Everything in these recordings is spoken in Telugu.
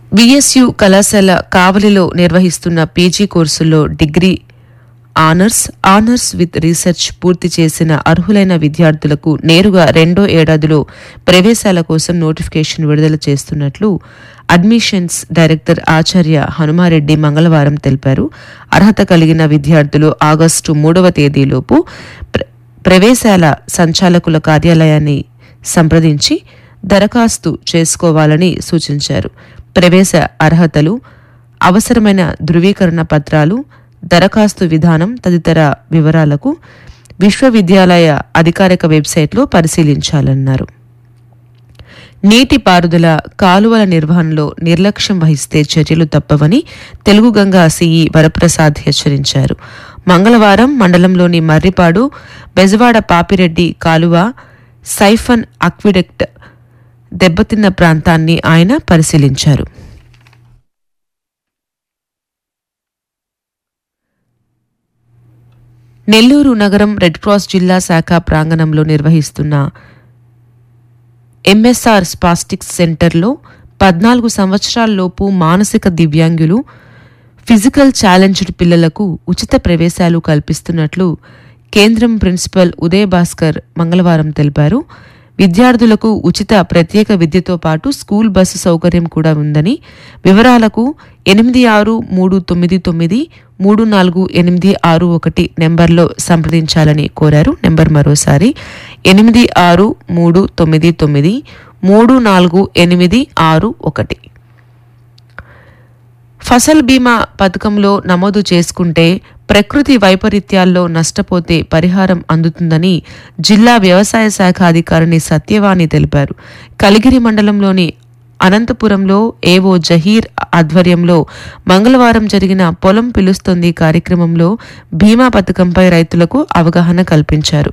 విఎస్యు కళాశాల కావలిలో నిర్వహిస్తున్న పీజీ కోర్సుల్లో degree honours honours with research పూర్తి చేసిన అర్హులైన విద్యార్థులకు నేరుగా రెండో ఏడాదిలో ప్రవేశాల కోసం నోటిఫికేషన్ విడుదల చేస్తున్నట్లు అడ్మిషన్స్ డైరెక్టర్ ఆచార్య హనుమారెడ్డి మంగళవారం తెలిపారు అర్హత కలిగిన విద్యార్థులు ఆగస్టు మూడవ తేదీలోపు ప్ర- ప్రవేశాల సంచాలకుల కార్యాలయాన్ని సంప్రదించి దరఖాస్తు చేసుకోవాలని సూచించారు ప్రవేశ అర్హతలు అవసరమైన ధృవీకరణ పత్రాలు దరఖాస్తు విధానం తదితర వివరాలకు విశ్వవిద్యాలయ అధికారిక వెబ్సైట్లో పరిశీలించాలన్నారు నీటిపారుదల కాలువల నిర్వహణలో నిర్లక్ష్యం వహిస్తే చర్యలు తప్పవని తెలుగు గంగా సిఈ వరప్రసాద్ హెచ్చరించారు మంగళవారం మండలంలోని మర్రిపాడు బెజవాడ పాపిరెడ్డి కాలువ సైఫన్ అక్విడెక్ట్ దెబ్బతిన్న ప్రాంతాన్ని ఆయన పరిశీలించారు నెల్లూరు నగరం రెడ్ క్రాస్ జిల్లా శాఖ ప్రాంగణంలో నిర్వహిస్తున్న ఎంఎస్ఆర్ స్పాస్టిక్స్ సెంటర్లో పద్నాలుగు సంవత్సరాల్లోపు మానసిక దివ్యాంగులు ఫిజికల్ ఛాలెంజ్డ్ పిల్లలకు ఉచిత ప్రవేశాలు కల్పిస్తున్నట్లు కేంద్రం ప్రిన్సిపల్ ఉదయ్ భాస్కర్ మంగళవారం తెలిపారు విద్యార్థులకు ఉచిత ప్రత్యేక విద్యతో పాటు స్కూల్ బస్సు సౌకర్యం కూడా ఉందని వివరాలకు ఎనిమిది ఆరు మూడు తొమ్మిది తొమ్మిది మూడు నాలుగు ఎనిమిది ఆరు ఒకటి నెంబర్లో సంప్రదించాలని కోరారు నెంబర్ మరోసారి ఎనిమిది ఆరు మూడు తొమ్మిది తొమ్మిది మూడు నాలుగు ఎనిమిది ఆరు ఒకటి ఫసల్ బీమా పథకంలో నమోదు చేసుకుంటే ప్రకృతి వైపరీత్యాల్లో నష్టపోతే పరిహారం అందుతుందని జిల్లా వ్యవసాయ శాఖ అధికారిని సత్యవాణి తెలిపారు కలిగిరి మండలంలోని అనంతపురంలో ఏవో జహీర్ ఆధ్వర్యంలో మంగళవారం జరిగిన పొలం పిలుస్తుంది కార్యక్రమంలో బీమా పథకంపై రైతులకు అవగాహన కల్పించారు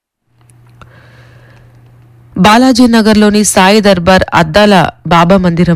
బాలాజీ నగర్లోని సాయి దర్బార్ అద్దాల బాబా మందిరం